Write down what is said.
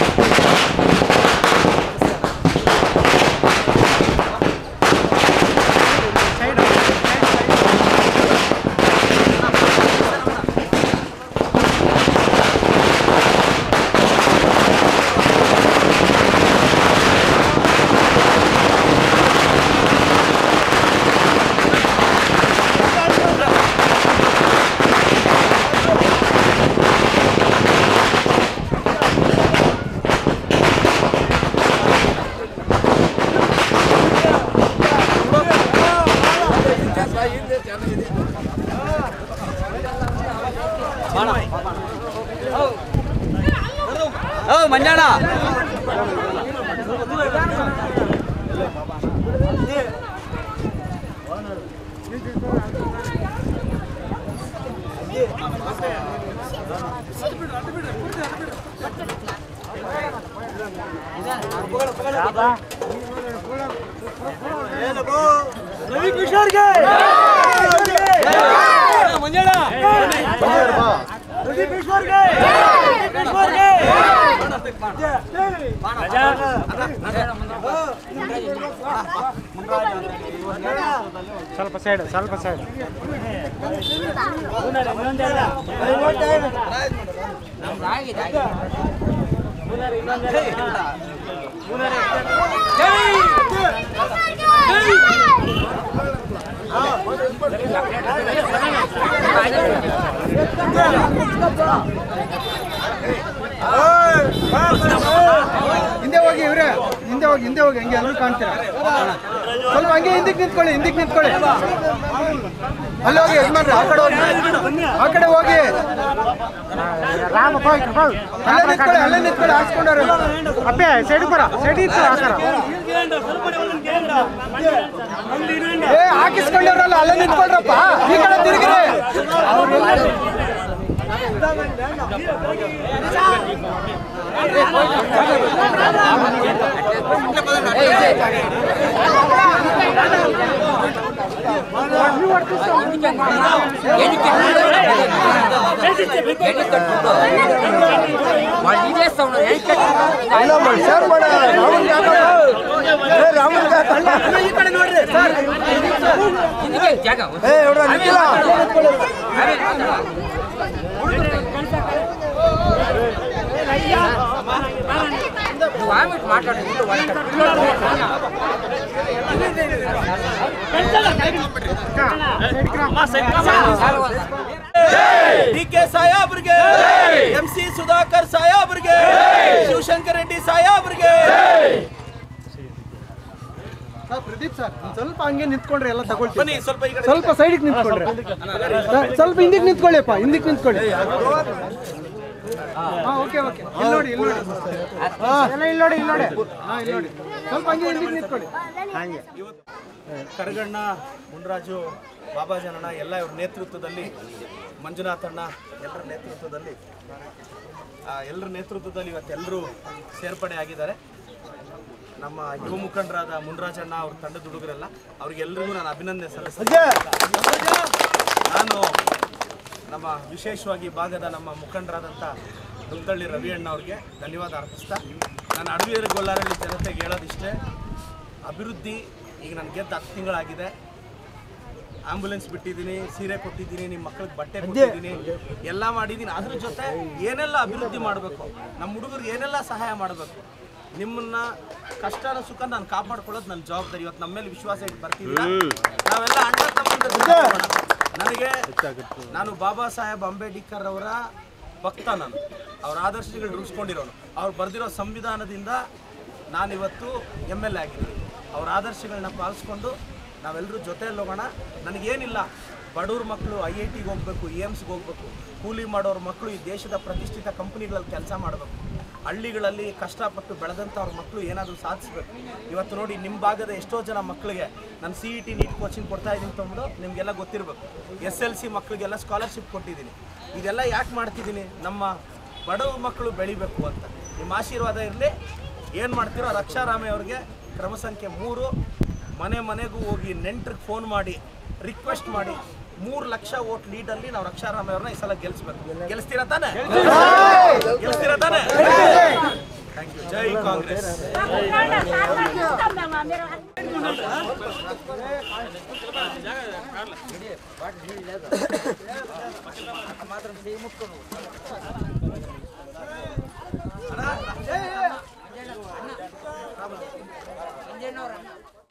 ಓ ಮಂಜಾಣ ಮಂಜಾಣ ಸ್ವಲ್ಪ ಸೈಡ್ ಸ್ವಲ್ಪ ಸೈಡ್ ಹಿಂದೆ ಹೋಗಿ ಇವ್ರೆ ಹಿಂದೆ ಹೋಗಿ ಹಿಂದೆ ಹೋಗಿ ಹಂಗೆ ಎಲ್ಲರೂ ಕಾಣ್ತೀರಾ ಸ್ವಲ್ಪ ಹಂಗೆ ಹಿಂದಕ್ಕೆ ನಿಂತ್ಕೊಳ್ಳಿ ಹಿಂದಕ್ಕೆ ನಿಂತ್ಕೊಳ್ಳಿ ಅಲ್ಲಿ ಹೋಗಿ ಯಜಮಾನ್ರೆ ಆ ಕಡೆ ಹೋಗಿ ಆ ಕಡೆ ಹೋಗಿ ರಾಮ ಹೋಯ್ ಹೋಯ್ ಅಲ್ಲೇ ನಿಂತ್ಕೊಳ್ಳಿ ಅಲ್ಲೇ ನಿಂತ್ಕೊಳ್ಳಿ ಹಾಕ್ಸ್ಕೊಂಡವ್ರೆ ಅಪ್ಪೆ ಸೈಡ್ ಬರ ಸೈಡ್ ಇತ್ತು ಹಾಕರ ಏ ಹಾಕಿಸ್ಕೊಂಡವ್ರಲ್ಲ ಅಲ್ಲೇ ನಿಂತ್ಕೊಳ್ರಪ್ಪ ಈ ಕಡೆ ತಿರುಗಿರಿ ಶೇರ್ ಮಾಡ ರಾಮನ್ ರಾಮನ್ ಈ ಕಡೆ ನೋಡ್ರಿ ಸರ್ ಜಾಗ ಏ ಹುಡುಗ ನಿಂತಿಲ್ಲ ವಾಮಿಟ್ ಮಾತಾಡೋದು ಡಿ ಕೆ ಸಾಯಾಬ್ರಿಗೆ ಎಂ ಸಿ ಸುಧಾಕರ್ ಸಾಯಾಬ್ರಿಗೆ ಶಿವಶಂಕರ್ ರೆಡ್ಡಿ ಸಾಯಾಬ್ರಿಗೆ ಸರ್, ಪ್ರದೀಪ್ ಸರ್ ಒಂದ್ ಸ್ವಲ್ಪ ಹಂಗೆ ನಿಂತ್ಕೊಂಡ್ರೆ ಎಲ್ಲ ತಗೊಳ್ತೀವಿ ಬನ್ನಿ ಸ್ವಲ್ಪ ಈ ಕಡೆ ಸ್ವಲ್ಪ ಸೈಡಿಗೆ ನಿಂತ್ಕೊಂಡ್ರೆ ಸರ್, ಸ್ವಲ್ಪ ಹಿಂದಕ್ಕೆ ನಿಂತ್ಕೊಳ್ಳಿಪ್ಪ ಹಿಂದಕ್ಕೆ ನಿಂತ್ಕೊಳ್ಳಿ ಹಾ ಓಕೆ ಓಕೆ ಇಲ್ಲಿ ನೋಡಿ ಇಲ್ಲಿ ನೋಡಿ ಹಾ ಎಲ್ಲ ಇಲ್ಲಿ ನೋಡಿ ಇಲ್ಲಿ ನೋಡಿ ಹಾ ಇಲ್ಲಿ ನೋಡಿ ಸ್ವಲ್ಪ ಹಂಗೆ ಹಿಂದಕ್ಕೆ ನಿಂತ್ಕೊಳ್ಳಿ ಕರಗಣ್ಣ ಮುನ್ರಾಜು ಬಾಬಾಜನಣ್ಣ ಎಲ್ಲ ಇವ್ರ ನೇತೃತ್ವದಲ್ಲಿ ಮಂಜುನಾಥಣ್ಣ ಎಲ್ಲರ ನೇತೃತ್ವದಲ್ಲಿ ಆ, ಎಲ್ಲರ ನೇತೃತ್ವದಲ್ಲಿ ಇವತ್ತೆಲ್ಲರೂ ಸೇರ್ಪಡೆ ಆಗಿದ್ದಾರೆ ನಮ್ಮ ಯುವ ಮುಖಂಡರಾದ ಮುನ್ರಾಜಣ್ಣ ಅವ್ರ ತಂಡದ ಹುಡುಗರೆಲ್ಲ ಅವ್ರಿಗೆಲ್ಲರಿಗೂ ನಾನು ಅಭಿನಂದನೆ ಸಲ್ಲಿಸ್ತೀನಿ ನಾನು ನಮ್ಮ ವಿಶೇಷವಾಗಿ ಭಾಗದ ನಮ್ಮ ಮುಖಂಡರಾದಂಥ ದುಗ್ದಳ್ಳಿ ರವಿಯಣ್ಣ ಅವ್ರಿಗೆ ಧನ್ಯವಾದ ಅರ್ಪಿಸ್ತಾ ನಾನು ಅಡವಿಯರ ಗೊಲ್ಲಾರಳ್ಳಿ ಜನತೆಗೆ ಹೇಳೋದಿಷ್ಟೇ ಅಭಿವೃದ್ಧಿ ಈಗ ನಾನು ಗೆದ್ದು ಹತ್ತು ತಿಂಗಳಾಗಿದೆ ಆಂಬುಲೆನ್ಸ್ ಬಿಟ್ಟಿದ್ದೀನಿ ಸೀರೆ ಕೊಟ್ಟಿದ್ದೀನಿ ನಿಮ್ಮ ಮಕ್ಕಳಿಗೆ ಬಟ್ಟೆ ಕೊಟ್ಟಿದ್ದೀನಿ ಎಲ್ಲ ಮಾಡಿದ್ದೀನಿ ಅದ್ರ ಜೊತೆ ಏನೆಲ್ಲ ಅಭಿವೃದ್ಧಿ ಮಾಡಬೇಕು ನಮ್ಮ ಹುಡುಗರಿಗೆ ಏನೆಲ್ಲ ಸಹಾಯ ಮಾಡಬೇಕು ನಿಮ್ಮನ್ನ ಕಷ್ಟನ ಸುಖ ನಾನು ಕಾಪಾಡ್ಕೊಳ್ಳೋದು ನನ್ನ ಜವಾಬ್ದಾರಿ ಇವತ್ತು ನಮ್ಮ ಮೇಲೆ ವಿಶ್ವಾಸ ಇಟ್ಟು ಬರ್ತಿದ್ದೀರಾ ನಾವೆಲ್ಲ ಅಣ್ಣ ತಮ್ಮಂದಿರು ಕೂತ್ಕೊಳ್ಳೋಣ. ನನಗೆ ನಾನು ಬಾಬಾ ಸಾಹೇಬ್ ಅಂಬೇಡ್ಕರ್ ಅವರ ಭಕ್ತ ನಾನು ಅವ್ರ ಆದರ್ಶಗಳು ರೂಢಿಸ್ಕೊಂಡಿರೋನು ಅವ್ರು ಬರೆದಿರೋ ಸಂವಿಧಾನದಿಂದ ನಾನಿವತ್ತು ಎಮ್ ಎಲ್ ಎ ಆಗಿದ್ದೀನಿ ಅವ್ರ ಆದರ್ಶಗಳನ್ನ ಪಾಲಿಸ್ಕೊಂಡು ನಾವೆಲ್ಲರೂ ಜೊತೆಯಲ್ಲಿ ಹೋಗೋಣ ನನಗೇನಿಲ್ಲ ಬಡವ್ರ ಮಕ್ಕಳು ಐ ಐ ಟಿಗೆ ಹೋಗ್ಬೇಕು ಇ ಎಮ್ಸ್ಗೆ ಹೋಗ್ಬೇಕು ಕೂಲಿ ಮಾಡೋರ ಮಕ್ಕಳು ಈ ದೇಶದ ಪ್ರತಿಷ್ಠಿತ ಕಂಪ್ನಿಗಳಲ್ಲಿ ಕೆಲಸ ಮಾಡಬೇಕು ಹಳ್ಳಿಗಳಲ್ಲಿ ಕಷ್ಟಪಟ್ಟು ಬೆಳೆದಂಥವ್ರ ಮಕ್ಕಳು ಏನಾದರೂ ಸಾಧಿಸ್ಬೇಕು ಇವತ್ತು ನೋಡಿ ನಿಮ್ಮ ಭಾಗದ ಎಷ್ಟೋ ಜನ ಮಕ್ಕಳಿಗೆ ನಾನು C E T NEET coaching ಕೊಡ್ತಾ ಇದ್ದೀನಿ ತಂದು ನಿಮಗೆಲ್ಲ ಗೊತ್ತಿರಬೇಕು ಎಸ್ ಎಲ್ ಸಿ ಮಕ್ಕಳಿಗೆಲ್ಲ ಸ್ಕಾಲರ್ಶಿಪ್ ಕೊಟ್ಟಿದ್ದೀನಿ ಇದೆಲ್ಲ ಯಾಕೆ ಮಾಡ್ತಿದ್ದೀನಿ ನಮ್ಮ ಬಡವ ಮಕ್ಕಳು ಬೆಳಿಬೇಕು ಅಂತ ನಿಮ್ಮ ಆಶೀರ್ವಾದ ಇರಲಿ ಏನು ಮಾಡ್ತೀರೋ ರಕ್ಷಾರಾಮೆ ಅವ್ರಿಗೆ ಕ್ರಮ ಸಂಖ್ಯೆ ಮೂರು ಮನೆ ಮನೆಗೂ ಹೋಗಿ ನೆಂಟ್ರಿಗೆ ಫೋನ್ ಮಾಡಿ ರಿಕ್ವೆಸ್ಟ್ ಮಾಡಿ ಮೂರು ಲಕ್ಷ ಓಟ್ ಲೀಡಲ್ಲಿ ನಾವು ರಕ್ಷಾರಾಮೆ ಅವ್ರನ್ನ ಈ ಸಲ ಗೆಲ್ಲಿಸ್ಬೇಕು ಗೆಲ್ಲಿಸ್ತೀರಾ ತಾನೆ ಗೆಲ್ಲಿಸ್ತೀರಾ ತಾನೆ ಕಾಂಗ್ರೆಸ್ मेरा